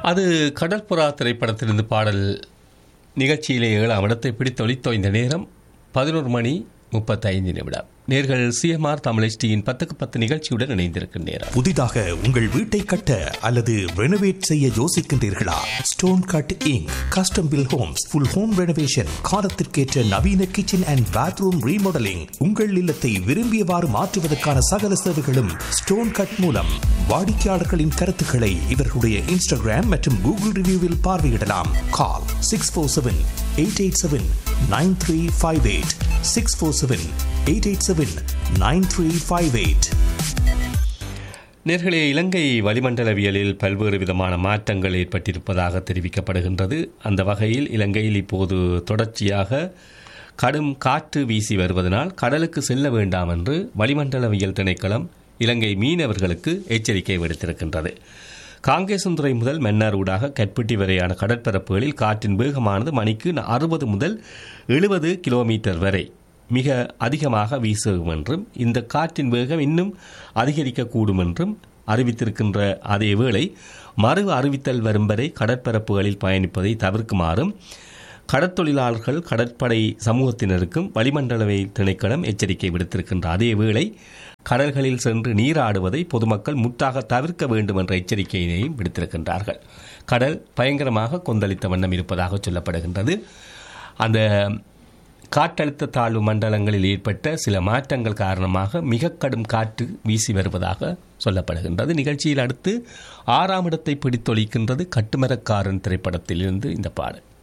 அது கடற்புறா திரைப்படத்திலிருந்து பாடல் நிகழ்ச்சியிலே ஏழாம் இடத்தை பிடித்தொழித்தோ இந்த நேரம் பதினோரு மணி முப்பத்தைந்து நிமிடம் நேர்கள் சிஎம்ஆர் தமிழ்ச்சியின் பத்துக்கு பத்து நிகழ்ச்சியுடன் இணைந்திருக்கும் நேரம் புதிதாக உங்கள் வீட்டை கட்ட அல்லது ரெனோவேட் செய்ய யோசிக்கின்றீர்களா stone cutting custom build homes full home renovation காலத்திற்கேற்ற நவீன கிச்சன் அண்ட் பாத்ரூம் ரீமாடலிங் உங்கள் இல்லத்தை விரும்பியவாறு மாற்றுவதற்கான சகல சேவைகளும் ஸ்டோன் கட் மூலம் வாடிக்கையாளர்களின் கருத்துக்களை இவர்களுடைய இன்ஸ்டாகிராம் மற்றும் கூகுள் ரிவ்யூவில் பார்வையிடலாம் call six four seven eight eight seven nine three five eight six four seven eight eight seven nine three five eight நேர்களே இலங்கை வளிமண்டலவியலில் பல்வேறு விதமான மாற்றங்கள் ஏற்பட்டிருப்பதாக தெரிவிக்கப்படுகின்றது அந்த வகையில் இலங்கையில் இப்போது தொடர்ச்சியாக கடும் காற்று வீசி வருவதனால் கடலுக்கு செல்ல வேண்டாம் என்று வளிமண்டலவியல் திணைக்களம் இலங்கை மீனவர்களுக்கு எச்சரிக்கை விடுத்திருக்கின்றது காங்கேசந்துறை முதல் மன்னார் ஊடாக கட்பிட்டி வரையான கடற்பரப்புகளில் காற்றின் வேகமானது மணிக்கு அறுபது முதல் எழுபது கிலோமீட்டர் வரை மிக அதிகமாக வீசும் என்றும் இந்த காற்றின் வேகம் இன்னும் அதிகரிக்கக்கூடும் என்றும் அறிவித்திருக்கின்ற அதே வேளை மறு அறிவித்தல் வரும் வரை கடற்பரப்புகளில் பயணிப்பதை தவிர்க்குமாறும் கடற்தொழிலாளர்கள் கடற்படை சமூகத்தினருக்கும் வளிமண்டலவை திணைக்களம் எச்சரிக்கை விடுத்திருக்கின்ற அதே வேளை கடல்களில் சென்று நீராடுவதை பொதுமக்கள் முற்றாக தவிர்க்க வேண்டும் என்ற எச்சரிக்கையினையும் விடுத்திருக்கின்றார்கள் கடல் பயங்கரமாக கொந்தளித்த வண்ணம் இருப்பதாக சொல்லப்படுகின்றது அந்த காற்றழுத்த தாழ்வு மண்டலங்களில் ஏற்பட்ட சில மாற்றங்கள் காரணமாக மிக கடும் காற்று வீசி வருவதாக சொல்லப்படுகின்றது நிகழ்ச்சியில் அடுத்து ஆறாம் இடத்தை பிடித்தொழிக்கின்றது கட்டுமரக்காரன் திரைப்படத்திலிருந்து இந்த பாடல்